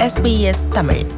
SBS Tamil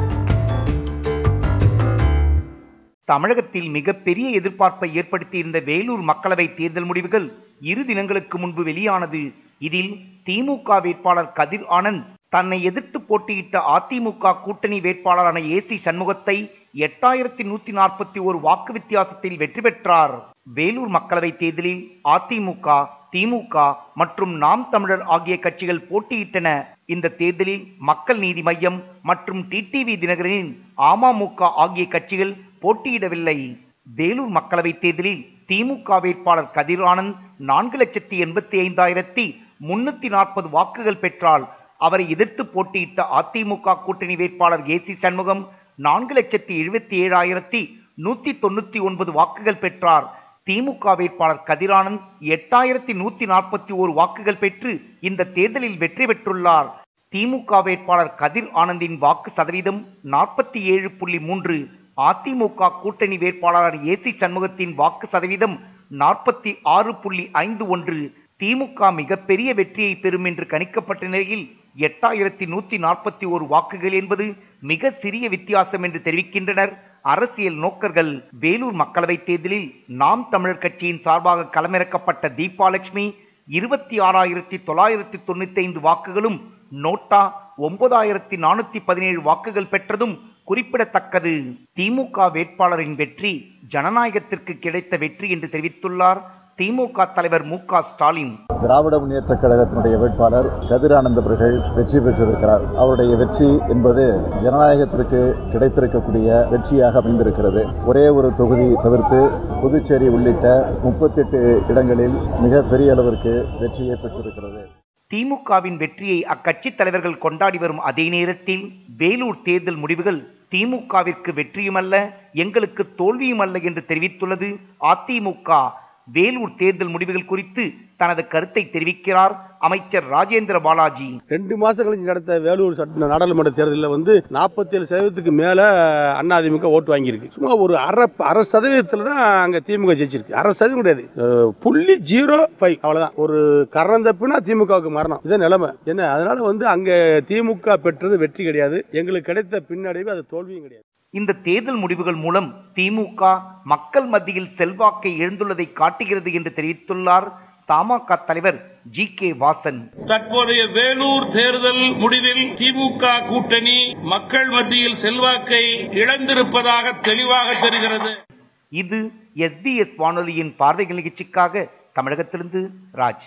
தமிழகத்தில் மிகப்பெரிய எதிர்பார்ப்பை ஏற்படுத்தியிருந்த வேலூர் மக்களவை தேர்தல் முடிவுகள் இரு தினங்களுக்கு முன்பு வெளியானது இதில் திமுக வேட்பாளர் கதிர் ஆனந்த் தன்னை எதிர்த்து போட்டியிட்ட அதிமுக கூட்டணி வேட்பாளரான ஏசி சண்முகத்தை எட்டாயிரத்தி நூத்தி நாற்பத்தி ஒரு வாக்கு வித்தியாசத்தில் வெற்றி பெற்றார் வேலூர் மக்களவை தேர்தலில் அதிமுக திமுக மற்றும் நாம் தமிழர் ஆகிய கட்சிகள் போட்டியிட்டன இந்த தேர்தலில் மக்கள் நீதி மய்யம் மற்றும் டிடிவி தினகரனின் அமமுக ஆகிய கட்சிகள் போட்டியிடவில்லை வேலூர் மக்களவை தேர்தலில் திமுக வேட்பாளர் கதிர் ஆனந்த் நான்கு லட்சத்தி எண்பத்தி ஐந்தாயிரத்தி முன்னூத்தி நாற்பது வாக்குகள் பெற்றால் அவரை எதிர்த்து போட்டியிட்ட அதிமுக கூட்டணி வேட்பாளர் ஏசி சண்முகம் நான்கு லட்சத்தி எழுபத்தி ஏழாயிரத்தி நூத்தி தொண்ணூத்தி ஒன்பது வாக்குகள் பெற்றார் திமுக வேட்பாளர் கதிரானந்த் எட்டாயிரத்தி நூத்தி நாற்பத்தி ஓரு வாக்குகள் பெற்று இந்த தேர்தலில் வெற்றி பெற்றுள்ளார் திமுக வேட்பாளர் கதிர் ஆனந்தின் வாக்கு சதவீதம் நாற்பத்தி ஏழு புள்ளி மூன்று அதிமுக கூட்டணி வேட்பாளர் ஏசி சண்முகத்தின் வாக்கு சதவீதம் நாற்பத்தி ஆறு புள்ளி ஐந்து ஒன்று திமுக மிகப்பெரிய வெற்றியை பெறும் என்று கணிக்கப்பட்ட நிலையில் எட்டாயிரத்தி நூத்தி நாற்பத்தி ஒரு வாக்குகள் என்பது மிக சிறிய வித்தியாசம் என்று தெரிவிக்கின்றனர் அரசியல் நோக்கர்கள் வேலூர் மக்களவை தேர்தலில் நாம் தமிழர் கட்சியின் சார்பாக களமிறக்கப்பட்ட தீபாலட்சுமி இருபத்தி ஆறாயிரத்தி தொள்ளாயிரத்தி தொண்ணூத்தி ஐந்து வாக்குகளும் நோட்டா ஒன்பதாயிரத்தி நானூத்தி பதினேழு வாக்குகள் பெற்றதும் குறிப்பிடத்தக்கது திமுக வேட்பாளரின் வெற்றி ஜனநாயகத்திற்கு கிடைத்த வெற்றி என்று தெரிவித்துள்ளார் திமுக தலைவர் மு க ஸ்டாலின் திராவிட முன்னேற்ற கழகத்தினுடைய வேட்பாளர் கதிரானந்த் அவர்கள் வெற்றி பெற்றிருக்கிறார் அவருடைய வெற்றி என்பது ஜனநாயகத்திற்கு கிடைத்திருக்கக்கூடிய வெற்றியாக அமைந்திருக்கிறது ஒரே ஒரு தொகுதி தவிர்த்து புதுச்சேரி உள்ளிட்ட முப்பத்தெட்டு இடங்களில் மிக பெரிய அளவிற்கு வெற்றியை பெற்றிருக்கிறது திமுகவின் வெற்றியை அக்கட்சி தலைவர்கள் கொண்டாடி வரும் அதே நேரத்தில் வேலூர் தேர்தல் முடிவுகள் திமுகவிற்கு வெற்றியுமல்ல எங்களுக்கு தோல்வியுமல்ல என்று தெரிவித்துள்ளது அதிமுக வேலூர் தேர்தல் முடிவுகள் குறித்து தனது கருத்தை தெரிவிக்கிறார் அமைச்சர் ராஜேந்திர பாலாஜி ரெண்டு மாசம் கழிச்சு நடத்த வேலூர் சட்ட நாடாளுமன்ற தேர்தலில் வந்து நாற்பத்தி ஏழு சதவீதத்துக்கு மேல அதிமுக ஓட்டு வாங்கியிருக்கு சும்மா ஒரு அரை அரை சதவீதத்தில் தான் அங்க திமுக ஜெயிச்சிருக்கு அரை சதவீதம் கிடையாது அஹ், புள்ளி ஜீரோ ஃபைவ் அவ்வளவுதான் ஒரு கரணம் தப்புனா திமுகவுக்கு மரணம் இதான் நிலைமை என்ன அதனால வந்து அங்க திமுக பெற்றது வெற்றி கிடையாது எங்களுக்கு கிடைத்த பின்னடைவு அது தோல்வியும் கிடையாது இந்த தேர்தல் முடிவுகள் மூலம் திமுக மக்கள் மத்தியில் செல்வாக்கை எழுந்துள்ளதை காட்டுகிறது என்று தெரிவித்துள்ளார் தமாக தலைவர் ஜி கே வாசன் தற்போதைய வேலூர் தேர்தல் முடிவில் திமுக கூட்டணி மக்கள் மத்தியில் செல்வாக்கை இழந்திருப்பதாக தெளிவாக தெரிகிறது இது எஸ்பிஎஸ் வானொலியின் பார்வைகள் நிகழ்ச்சிக்காக தமிழகத்திலிருந்து ராஜ்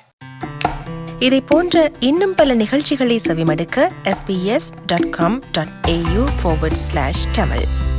இதை போன்ற இன்னும் பல நிகழ்ச்சிகளை செவிமடுக்க sbs.com.au forward slash tamil